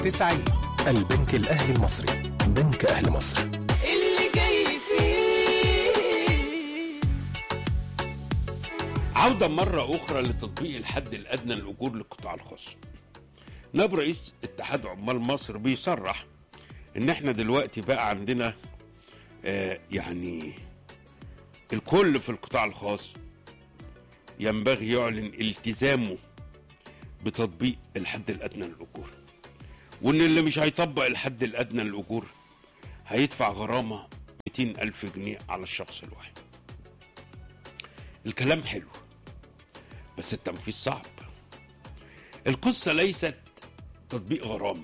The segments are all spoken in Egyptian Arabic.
90 البنك الأهلي المصري بنك أهل مصر اللي جاي فيه عودة مرة أخرى لتطبيق الحد الأدنى للأجور للقطاع الخاص. نائب رئيس اتحاد عمال مصر بيصرح إن إحنا دلوقتي بقى عندنا آه يعني الكل في القطاع الخاص ينبغي يعلن التزامه بتطبيق الحد الأدنى للأجور. وإن اللي مش هيطبق الحد الأدنى للأجور هيدفع غرامة 200 ألف جنيه على الشخص الواحد. الكلام حلو بس التنفيذ صعب القصة ليست تطبيق غرامة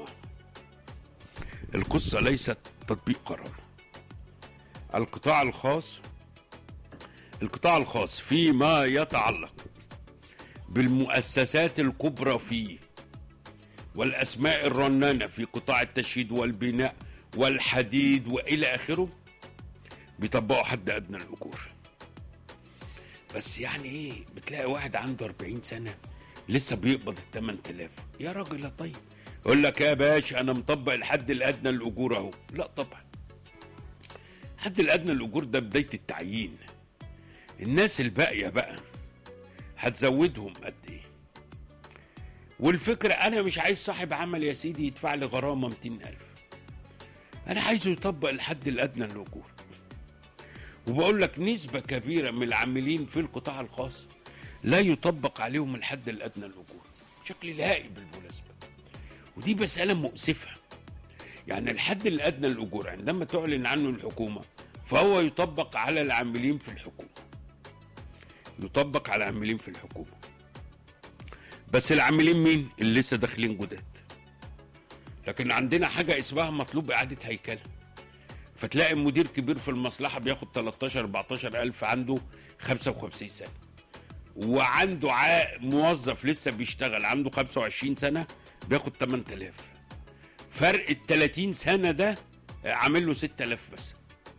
القصة ليست تطبيق غرامة القطاع الخاص القطاع الخاص فيما يتعلق بالمؤسسات الكبرى فيه والأسماء الرنانة في قطاع التشييد والبناء والحديد وإلى آخره بيطبقوا حد أدنى الأجور بس يعني ايه بتلاقي واحد عنده 40 سنه لسه بيقبض ال 8000 يا راجل يا طيب يقول لك يا باشا انا مطبق الحد الادنى للاجور اهو لا طبعا الحد الادنى للاجور ده بدايه التعيين الناس الباقيه بقى هتزودهم قد ايه والفكره انا مش عايز صاحب عمل يا سيدي يدفع لي غرامه 200000 انا عايزه يطبق الحد الادنى للاجور وبقول لك نسبة كبيرة من العاملين في القطاع الخاص لا يطبق عليهم الحد الأدنى للأجور بشكل نهائي بالمناسبة ودي مسألة مؤسفة يعني الحد الأدنى للأجور عندما تعلن عنه الحكومة فهو يطبق على العاملين في الحكومة يطبق على العاملين في الحكومة بس العاملين مين اللي لسه داخلين جداد لكن عندنا حاجة اسمها مطلوب إعادة هيكلة فتلاقي مدير كبير في المصلحة بياخد 13 14 ألف عنده 55 سنة وعنده عا... موظف لسه بيشتغل عنده 25 سنة بياخد 8000 فرق ال 30 سنة ده عامل له 6000 بس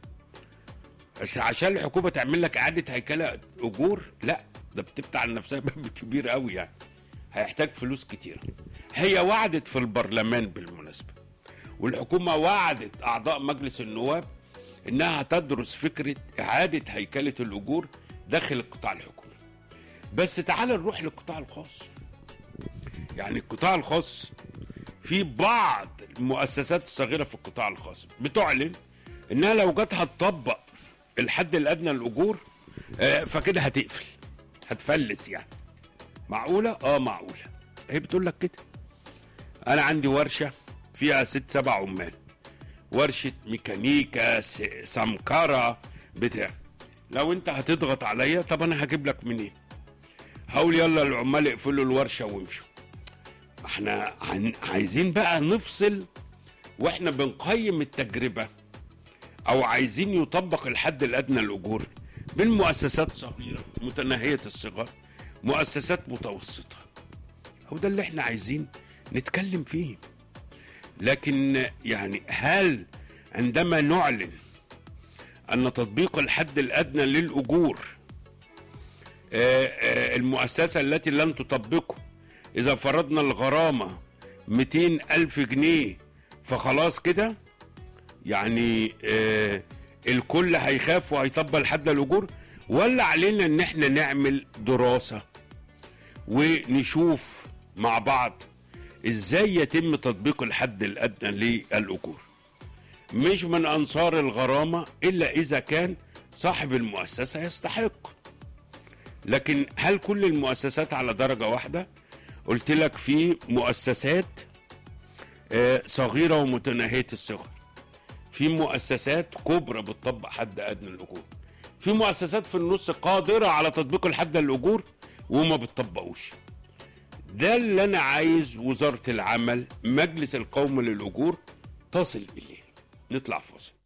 عش- عشان الحكومة تعمل لك إعادة هيكلة أجور لا ده بتفتح على نفسها باب كبير قوي يعني هيحتاج فلوس كتير هي وعدت في البرلمان بالمناسبة والحكومة وعدت أعضاء مجلس النواب إنها تدرس فكرة إعادة هيكلة الأجور داخل القطاع الحكومي بس تعال نروح للقطاع الخاص يعني القطاع الخاص في بعض المؤسسات الصغيرة في القطاع الخاص بتعلن إنها لو جت هتطبق الحد الأدنى للأجور آه، فكده هتقفل هتفلس يعني معقولة؟ اه معقولة هي بتقول لك كده انا عندي ورشه فيها ست سبع عمال ورشه ميكانيكا س- سمكره بتاع لو انت هتضغط عليا طب انا هجيب لك منين هقول يلا العمال يقفلوا الورشه وامشوا احنا عن- عايزين بقى نفصل واحنا بنقيم التجربه او عايزين يطبق الحد الادنى للاجور من مؤسسات صغيره متناهيه الصغر مؤسسات متوسطه هو ده اللي احنا عايزين نتكلم فيه لكن يعني هل عندما نعلن ان تطبيق الحد الادنى للاجور آه، آه، المؤسسه التي لن تطبقه اذا فرضنا الغرامه 200 الف جنيه فخلاص كده يعني آه، الكل هيخاف وهيطبق الحد الاجور ولا علينا ان احنا نعمل دراسه ونشوف مع بعض ازاي يتم تطبيق الحد الادنى للاجور مش من انصار الغرامه الا اذا كان صاحب المؤسسه يستحق لكن هل كل المؤسسات على درجه واحده قلت لك في مؤسسات آه، صغيره ومتناهيه الصغر في مؤسسات كبرى بتطبق حد ادنى الاجور في مؤسسات في النص قادره على تطبيق الحد الاجور وما بتطبقوش ده اللي انا عايز وزاره العمل مجلس القومي للاجور تصل اليه نطلع فاصل